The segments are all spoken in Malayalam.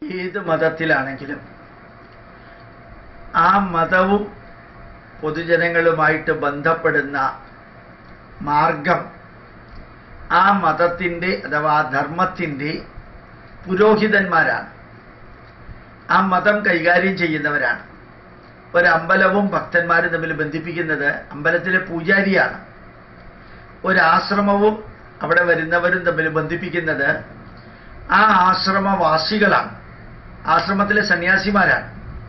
ഏത് മതത്തിലാണെങ്കിലും ആ മതവും പൊതുജനങ്ങളുമായിട്ട് ബന്ധപ്പെടുന്ന മാർഗം ആ മതത്തിൻ്റെ അഥവാ ധർമ്മത്തിൻ്റെ പുരോഹിതന്മാരാണ് ആ മതം കൈകാര്യം ചെയ്യുന്നവരാണ് ഒരമ്പലവും ഭക്തന്മാരും തമ്മിൽ ബന്ധിപ്പിക്കുന്നത് അമ്പലത്തിലെ പൂജാരിയാണ് ഒരാശ്രമവും അവിടെ വരുന്നവരും തമ്മിൽ ബന്ധിപ്പിക്കുന്നത് ആ ആശ്രമവാസികളാണ് ആശ്രമത്തിലെ സന്യാസിമാരാണ്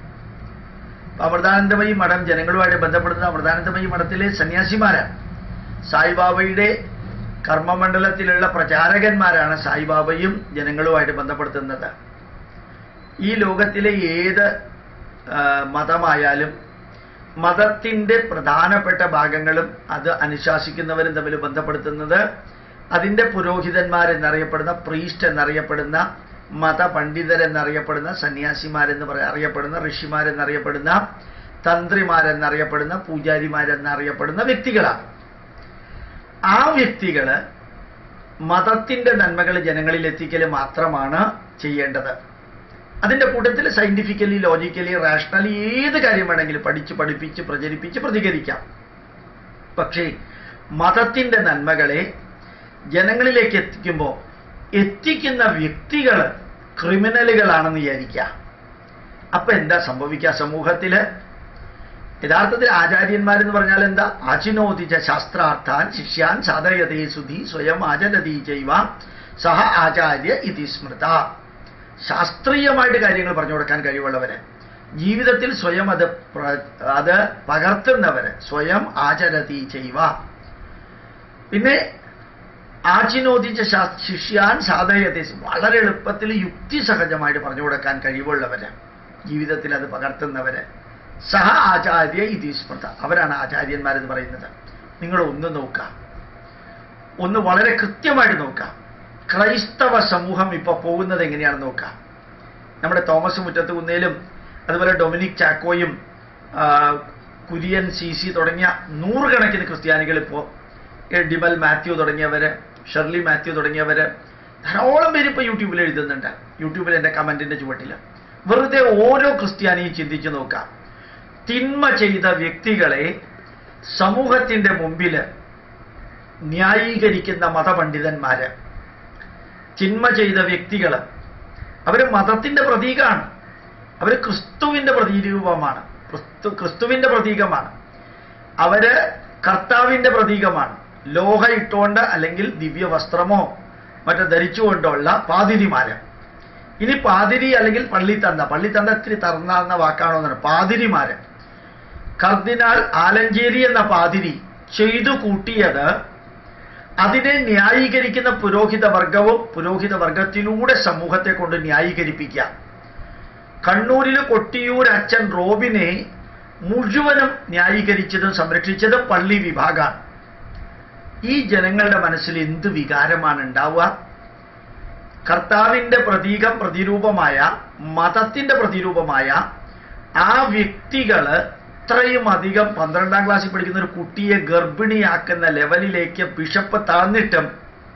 അമൃതാനന്ദമയി മഠം ജനങ്ങളുമായിട്ട് ബന്ധപ്പെടുന്ന അമൃതാനന്ദമയി മഠത്തിലെ സന്യാസിമാരാണ് സായിബാബയുടെ കർമ്മമണ്ഡലത്തിലുള്ള പ്രചാരകന്മാരാണ് സായിബാബയും ജനങ്ങളുമായിട്ട് ബന്ധപ്പെടുത്തുന്നത് ഈ ലോകത്തിലെ ഏത് ആ, മതമായാലും മതത്തിൻ്റെ പ്രധാനപ്പെട്ട ഭാഗങ്ങളും അത് അനുശാസിക്കുന്നവരും തമ്മിൽ ബന്ധപ്പെടുത്തുന്നത് അതിൻ്റെ പുരോഹിതന്മാരെന്നറിയപ്പെടുന്ന പ്രീസ്റ്റ് എന്നറിയപ്പെടുന്ന മതപണ്ഡിതരെന്നറിയപ്പെടുന്ന സന്യാസിമാരെന്ന് പറ അറിയപ്പെടുന്ന ഋഷിമാരെന്നറിയപ്പെടുന്ന തന്ത്രിമാരെന്നറിയപ്പെടുന്ന പൂജാരിമാരെന്നറിയപ്പെടുന്ന വ്യക്തികളാണ് ആ വ്യക്തികള് മതത്തിന്റെ നന്മകൾ ജനങ്ങളിൽ എത്തിക്കൽ മാത്രമാണ് ചെയ്യേണ്ടത് അതിന്റെ കൂട്ടത്തിൽ സയന്റിഫിക്കലി ലോജിക്കലി റാഷണലി ഏത് കാര്യം വേണമെങ്കിലും പഠിച്ച് പഠിപ്പിച്ച് പ്രചരിപ്പിച്ച് പ്രതികരിക്കാം പക്ഷേ മതത്തിന്റെ നന്മകളെ ജനങ്ങളിലേക്ക് എത്തിക്കുമ്പോൾ എത്തിക്കുന്ന വ്യക്തികൾ ക്രിമിനലുകളാണെന്ന് വിചാരിക്കുക അപ്പൊ എന്താ സംഭവിക്കുക സമൂഹത്തില് യഥാർത്ഥത്തിൽ ആചാര്യന്മാരെന്ന് പറഞ്ഞാൽ എന്താ ആചിനോദിച്ച ശാസ്ത്രാർത്ഥാൻ ശിഷ്യാൻ സാധയതേ സുധി സ്വയം ആചരതി ചെയ്വ സഹ ആചാര്യ ഇതി സ്മൃത ശാസ്ത്രീയമായിട്ട് കാര്യങ്ങൾ പറഞ്ഞു കൊടുക്കാൻ കഴിവുള്ളവര് ജീവിതത്തിൽ സ്വയം അത് പ്ര- അത് പകർത്തുന്നവര് സ്വയം ആചരതി ചെയ്വ പിന്നെ ആചിനോദിച്ച ശാ- ശിഷ്യാൻ സാധയതേ വളരെ എളുപ്പത്തിൽ യുക്തിസഹജമായിട്ട് പറഞ്ഞു കൊടുക്കാൻ കഴിവുള്ളവര് ജീവിതത്തിൽ അത് പകർത്തുന്നവര് സഹ ആചാര്യ ഇതി സ്മൃത അവരാണ് ആചാര്യന്മാരെന്ന് പറയുന്നത് നിങ്ങൾ ഒന്ന് നോക്കാം ഒന്ന് വളരെ കൃത്യമായിട്ട് നോക്കാം ക്രൈസ്തവ സമൂഹം ഇപ്പൊ പോകുന്നത് എങ്ങനെയാണെന്ന് നോക്കാം നമ്മുടെ തോമസ് മുറ്റത്ത് കുന്നേലും അതുപോലെ ഡൊമിനിക് ചാക്കോയും ആ, കുര്യൻ സി സി തുടങ്ങിയ നൂറുകണക്കിന് ക്രിസ്ത്യാനികൾ ഇപ്പോൾ ഡിമൽ മാത്യു തുടങ്ങിയവര് ഷെർലി മാത്യു തുടങ്ങിയവര് ധാരാളം പേര് ഇപ്പോൾ യൂട്യൂബിൽ എഴുതുന്നുണ്ട് യൂട്യൂബിൽ എൻ്റെ കമന്റിന്റെ ചുവട്ടിൽ വെറുതെ ഓരോ ക്രിസ്ത്യാനിയും ചിന്തിച്ചു നോക്കാം തിന്മ ചെയ്ത വ്യക്തികളെ സമൂഹത്തിന്റെ മുമ്പിൽ ന്യായീകരിക്കുന്ന മതപണ്ഡിതന്മാര് തിന്മ ചെയ്ത വ്യക്തികൾ അവര് മതത്തിന്റെ പ്രതീകമാണ് അവര് ക്രിസ്തുവിന്റെ പ്രതീരൂപമാണ് ക്രിസ്തു ക്രിസ്തുവിന്റെ പ്രതീകമാണ് അവര് കർത്താവിന്റെ പ്രതീകമാണ് ലോഹ ഇട്ടുകൊണ്ട് അല്ലെങ്കിൽ ദിവ്യ വസ്ത്രമോ മറ്റോ ധരിച്ചുകൊണ്ടുള്ള പാതിരിമാര് ഇനി പാതിരി അല്ലെങ്കിൽ പള്ളിത്തന്ത പള്ളിത്തന്ത ഇത്തിരി തറന്നാർന്ന വാക്കാണോ എന്നാണ് പാതിരിമാര് കർദിനാൾ ആലഞ്ചേരി എന്ന പാതിരി ചെയ്തു കൂട്ടിയത് അതിനെ ന്യായീകരിക്കുന്ന പുരോഹിത വർഗവും പുരോഹിത വർഗത്തിലൂടെ സമൂഹത്തെ കൊണ്ട് ന്യായീകരിപ്പിക്കുക കണ്ണൂരിൽ കൊട്ടിയൂർ അച്ഛൻ റോബിനെ മുഴുവനും ന്യായീകരിച്ചതും സംരക്ഷിച്ചതും പള്ളി വിഭാഗമാണ് ഈ ജനങ്ങളുടെ മനസ്സിൽ എന്ത് വികാരമാണ് ഉണ്ടാവുക കർത്താവിന്റെ പ്രതീകം പ്രതിരൂപമായ മതത്തിന്റെ പ്രതിരൂപമായ ആ വ്യക്തികള് ഇത്രയും അധികം പന്ത്രണ്ടാം ക്ലാസ്സിൽ പഠിക്കുന്ന ഒരു കുട്ടിയെ ഗർഭിണിയാക്കുന്ന ലെവലിലേക്ക് ബിഷപ്പ് താഴ്ന്നിട്ടും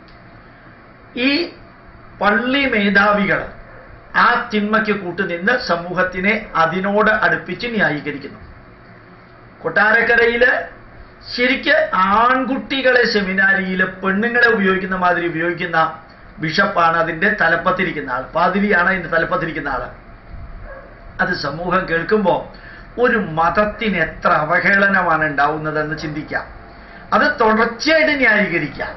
ഈ പള്ളി മേധാവികൾ ആ തിന്മയ്ക്ക് കൂട്ടുനിന്ന് സമൂഹത്തിനെ അതിനോട് അടുപ്പിച്ച് ന്യായീകരിക്കുന്നു കൊട്ടാരക്കരയില് ശരിക്ക് ആൺകുട്ടികളെ സെമിനാരിയിൽ പെണ്ണുങ്ങളെ ഉപയോഗിക്കുന്ന മാതിരി ഉപയോഗിക്കുന്ന ബിഷപ്പാണ് അതിന്റെ തലപ്പത്തിരിക്കുന്ന ആൾ പാതിരിയാണ് അതിന്റെ തലപ്പത്തിരിക്കുന്ന ആള് അത് സമൂഹം കേൾക്കുമ്പോൾ ഒരു മതത്തിന് എത്ര അവഹേളനമാണ് ഉണ്ടാവുന്നതെന്ന് ചിന്തിക്കാം അത് തുടർച്ചയായിട്ട് ന്യായീകരിക്കാം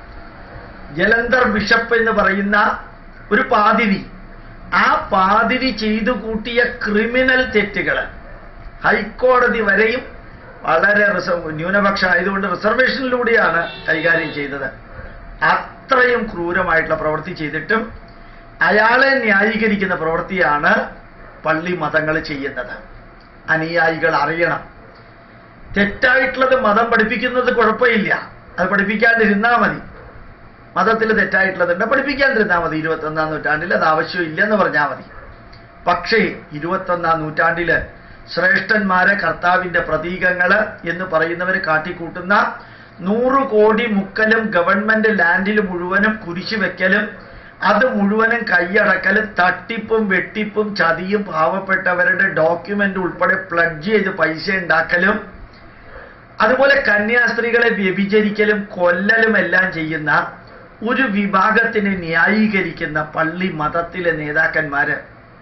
ജലന്ധർ ബിഷപ്പ് എന്ന് പറയുന്ന ഒരു പാതിരി ആ പാതിരി ചെയ്തു കൂട്ടിയ ക്രിമിനൽ തെറ്റുകൾ ഹൈക്കോടതി വരെയും വളരെ റിസർവ് ന്യൂനപക്ഷ ആയതുകൊണ്ട് റിസർവേഷനിലൂടെയാണ് കൈകാര്യം ചെയ്തത് അത്രയും ക്രൂരമായിട്ടുള്ള പ്രവൃത്തി ചെയ്തിട്ടും അയാളെ ന്യായീകരിക്കുന്ന പ്രവൃത്തിയാണ് പള്ളി മതങ്ങൾ ചെയ്യുന്നത് അനുയായികൾ അറിയണം തെറ്റായിട്ടുള്ളത് മതം പഠിപ്പിക്കുന്നത് കുഴപ്പമില്ല അത് പഠിപ്പിക്കാണ്ടിരുന്നാൽ മതി മതത്തിൽ തെറ്റായിട്ടുള്ളതുണ്ട് പഠിപ്പിക്കാണ്ടിരുന്നാൽ മതി ഇരുപത്തൊന്നാം നൂറ്റാണ്ടിൽ അത് ആവശ്യമില്ല എന്ന് പറഞ്ഞാൽ മതി പക്ഷേ ഇരുപത്തൊന്നാം നൂറ്റാണ്ടില് ശ്രേഷ്ഠന്മാരെ കർത്താവിന്റെ പ്രതീകങ്ങള് എന്ന് പറയുന്നവർ കാട്ടിക്കൂട്ടുന്ന നൂറ് കോടി മുക്കലും ഗവൺമെന്റ് ലാൻഡിൽ മുഴുവനും കുരിശു വെക്കലും അത് മുഴുവനും കൈയടക്കലും തട്ടിപ്പും വെട്ടിപ്പും ചതിയും പാവപ്പെട്ടവരുടെ ഡോക്യുമെന്റ് ഉൾപ്പെടെ പ്ലഡ്ജ് ചെയ്ത് പൈസ ഉണ്ടാക്കലും അതുപോലെ കന്യാസ്ത്രീകളെ വ്യഭിചരിക്കലും കൊല്ലലും എല്ലാം ചെയ്യുന്ന ഒരു വിഭാഗത്തിനെ ന്യായീകരിക്കുന്ന പള്ളി മതത്തിലെ നേതാക്കന്മാര്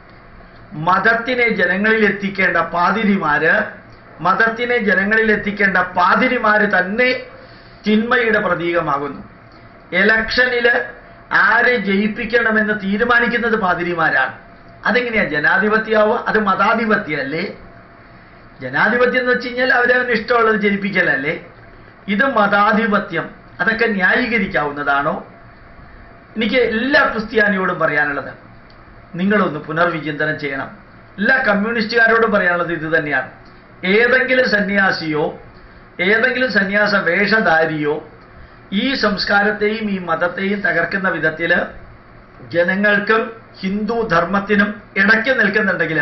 മതത്തിനെ ജനങ്ങളിൽ എത്തിക്കേണ്ട പാതിരിമാര് മതത്തിനെ ജനങ്ങളിൽ എത്തിക്കേണ്ട പാതിരിമാര് തന്നെ തിന്മയുടെ പ്രതീകമാകുന്നു എലക്ഷനില് ആരെ ജയിപ്പിക്കണമെന്ന് തീരുമാനിക്കുന്നത് പാതിരിമാരാണ് അതെങ്ങനെയാ ജനാധിപത്യമാവുക അത് മതാധിപത്യമല്ലേ ജനാധിപത്യം എന്ന് വെച്ച് കഴിഞ്ഞാൽ അവരവന് ഇഷ്ടമുള്ളത് ജനിപ്പിക്കലല്ലേ ഇത് മതാധിപത്യം അതൊക്കെ ന്യായീകരിക്കാവുന്നതാണോ എനിക്ക് എല്ലാ ക്രിസ്ത്യാനിയോടും പറയാനുള്ളത് നിങ്ങളൊന്ന് പുനർവിചിന്തനം ചെയ്യണം എല്ലാ കമ്മ്യൂണിസ്റ്റുകാരോടും പറയാനുള്ളത് ഇത് തന്നെയാണ് ഏതെങ്കിലും സന്യാസിയോ ഏതെങ്കിലും സന്യാസ വേഷധാരിയോ ഈ സംസ്കാരത്തെയും ഈ മതത്തെയും തകർക്കുന്ന വിധത്തിൽ ജനങ്ങൾക്കും ഹിന്ദു ധർമ്മത്തിനും ഇടയ്ക്ക് നിൽക്കുന്നുണ്ടെങ്കിൽ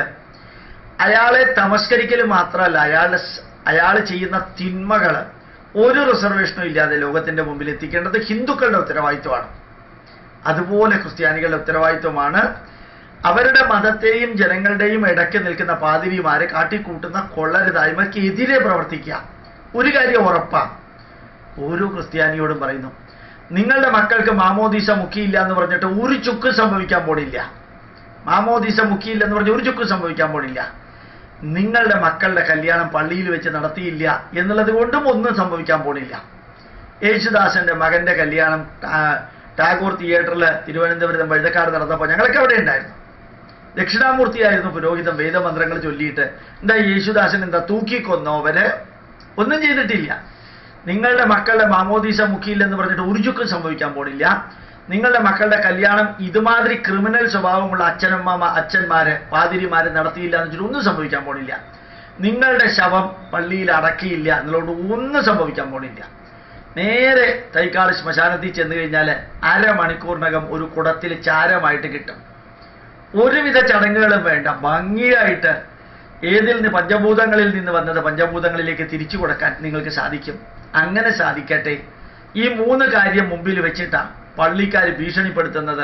അയാളെ തമസ്കരിക്കൽ മാത്രമല്ല അയാളുടെ സ്- അയാൾ ചെയ്യുന്ന തിന്മകൾ ഒരു റിസർവേഷനും ഇല്ലാതെ ലോകത്തിന്റെ മുമ്പിൽ എത്തിക്കേണ്ടത് ഹിന്ദുക്കളുടെ ഉത്തരവാദിത്വമാണ് അതുപോലെ ക്രിസ്ത്യാനികളുടെ ഉത്തരവാദിത്വമാണ് അവരുടെ മതത്തെയും ജനങ്ങളുടെയും ഇടയ്ക്ക് നിൽക്കുന്ന പാതിരിമാരെ കാട്ടിക്കൂട്ടുന്ന കൊള്ളരുതായ്മയ്ക്ക് എതിരെ പ്രവർത്തിക്കുക ഒരു കാര്യം ഉറപ്പാണ് ഓരോ ക്രിസ്ത്യാനിയോടും പറയുന്നു നിങ്ങളുടെ മക്കൾക്ക് മാമോദീസ മുക്കിയില്ല എന്ന് പറഞ്ഞിട്ട് ഒരു ചുക്ക് സംഭവിക്കാൻ പോണില്ല മാമോദീസ മുക്കിയില്ല എന്ന് പറഞ്ഞ് ഒരു ചുക്ക് സംഭവിക്കാൻ പോണില്ല നിങ്ങളുടെ മക്കളുടെ കല്യാണം പള്ളിയിൽ വെച്ച് നടത്തിയില്ല എന്നുള്ളത് കൊണ്ടും ഒന്നും സംഭവിക്കാൻ പോണില്ല യേശുദാസന്റെ മകന്റെ കല്യാണം ടാ- ടാഗോർ തിയേറ്ററിൽ തിരുവനന്തപുരം വഴുതക്കാട് നടന്നപ്പോൾ ഞങ്ങളൊക്കെ അവിടെ ഉണ്ടായിരുന്നു ദക്ഷിണാമൂർത്തിയായിരുന്നു പുരോഹിതം വേദമന്ത്രങ്ങൾ ചൊല്ലിയിട്ട് എന്താ യേശുദാസൻ എന്താ തൂക്കിക്കൊന്നവര് ഒന്നും ചെയ്തിട്ടില്ല നിങ്ങളുടെ മക്കളുടെ മാമോദീസ മുക്കിയില്ലെന്ന് പറഞ്ഞിട്ട് ഒരു ചുക്കും സംഭവിക്കാൻ പോണില്ല നിങ്ങളുടെ മക്കളുടെ കല്യാണം ഇതുമാതിരി ക്രിമിനൽ സ്വഭാവമുള്ള അച്ഛനമ്മ അച്ഛന്മാര് പാതിരിമാര് നടത്തിയില്ല എന്ന് വെച്ചിട്ട് ഒന്നും സംഭവിക്കാൻ പോണില്ല നിങ്ങളുടെ ശവം പള്ളിയിൽ അടക്കിയില്ല എന്നുള്ളത് ഒന്നും സംഭവിക്കാൻ പോണില്ല നേരെ തൈക്കാട് ശ്മശാനത്തിൽ ചെന്ന് കഴിഞ്ഞാൽ അരമണിക്കൂറിനകം ഒരു കുടത്തിൽ ചാരമായിട്ട് കിട്ടും ഒരുവിധ ചടങ്ങുകളും വേണ്ട ഭംഗിയായിട്ട് ഏതിൽ നിന്ന് പഞ്ചഭൂതങ്ങളിൽ നിന്ന് വന്നത് പഞ്ചഭൂതങ്ങളിലേക്ക് തിരിച്ചു കൊടുക്കാൻ നിങ്ങൾക്ക് സാധിക്കും അങ്ങനെ സാധിക്കട്ടെ ഈ മൂന്ന് കാര്യം മുമ്പിൽ വെച്ചിട്ടാണ് പള്ളിക്കാർ ഭീഷണിപ്പെടുത്തുന്നത്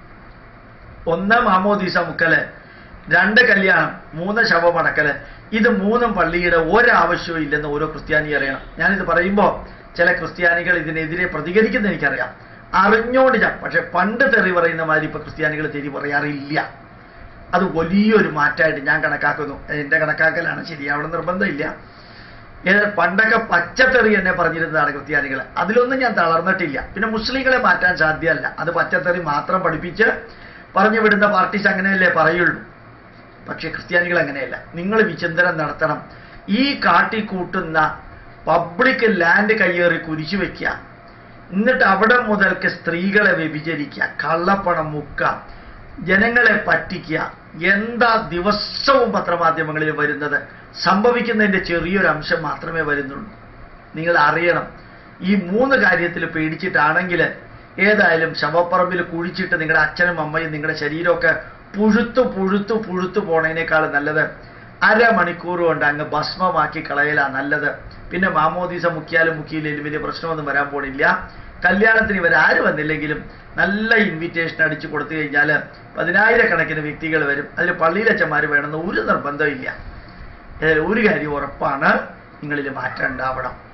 ഒന്ന് മാമോദീസ മുക്കല് രണ്ട് കല്യാണം മൂന്ന് ശവമടക്കല് ഇത് മൂന്നും പള്ളിയുടെ ഒരാവശ്യവും ഇല്ലെന്ന് ഓരോ ക്രിസ്ത്യാനി അറിയണം ഞാനിത് പറയുമ്പോൾ ചില ക്രിസ്ത്യാനികൾ ഇതിനെതിരെ പ്രതികരിക്കുന്ന എനിക്കറിയാം അറിഞ്ഞോണ്ട് ഞാൻ പക്ഷെ പണ്ട് തെറി പറയുന്ന മാതിരി ഇപ്പൊ ക്രിസ്ത്യാനികൾ തെറി പറയാറില്ല അത് വലിയൊരു മാറ്റമായിട്ട് ഞാൻ കണക്കാക്കുന്നു എന്റെ കണക്കാക്കലാണ് ശരി അവിടെ നിർബന്ധമില്ല ഏത് പണ്ടൊക്കെ പച്ചത്തെറി എന്നെ പറഞ്ഞിരുന്നതാണ് ക്രിസ്ത്യാനികൾ അതിലൊന്നും ഞാൻ തളർന്നിട്ടില്ല പിന്നെ മുസ്ലിങ്ങളെ മാറ്റാൻ സാധ്യമല്ല അത് പച്ചത്തെറി മാത്രം പഠിപ്പിച്ച് പറഞ്ഞു വിടുന്ന പാർട്ടീസ് അങ്ങനെയല്ലേ പറയുള്ളൂ പക്ഷേ ക്രിസ്ത്യാനികൾ അങ്ങനെയല്ല നിങ്ങൾ വിചിന്തനം നടത്തണം ഈ കാട്ടിക്കൂട്ടുന്ന പബ്ലിക് ലാൻഡ് കയ്യേറി കുരിശു വെക്കുക എന്നിട്ട് അവിടെ മുതൽക്ക് സ്ത്രീകളെ വ്യഭിചരിക്കുക കള്ളപ്പണം മുക്കുക ജനങ്ങളെ പറ്റിക്കുക എന്താ ദിവസവും പത്രമാധ്യമങ്ങളിൽ വരുന്നത് സംഭവിക്കുന്നതിന്റെ ചെറിയൊരു അംശം മാത്രമേ വരുന്നുള്ളൂ നിങ്ങൾ അറിയണം ഈ മൂന്ന് കാര്യത്തിൽ പേടിച്ചിട്ടാണെങ്കിൽ ഏതായാലും ശവപ്പറമ്പിൽ കുഴിച്ചിട്ട് നിങ്ങളുടെ അച്ഛനും അമ്മയും നിങ്ങളുടെ ശരീരമൊക്കെ പുഴുത്തു പുഴുത്തു പുഴുത്തു പോണതിനേക്കാൾ നല്ലത് അരമണിക്കൂർ കൊണ്ട് അങ്ങ് ഭസ്മമാക്കി കളയലാ നല്ലത് പിന്നെ മാമോദീസ മുക്കിയാലും മുക്കിയില്ലെങ്കിലും വലിയ പ്രശ്നമൊന്നും വരാൻ പോണില്ല കല്യാണത്തിന് ഇവരാര് വന്നില്ലെങ്കിലും നല്ല ഇൻവിറ്റേഷൻ അടിച്ചു കൊടുത്തു കഴിഞ്ഞാൽ പതിനായിരക്കണക്കിന് വ്യക്തികൾ വരും അതിൽ പള്ളിയിലച്ചന്മാർ വേണമെന്ന് ഒരു നിർബന്ധമില്ല ഏതായാലും ഒരു കാര്യം ഉറപ്പാണ് നിങ്ങളിൽ മാറ്റം ഉണ്ടാവണം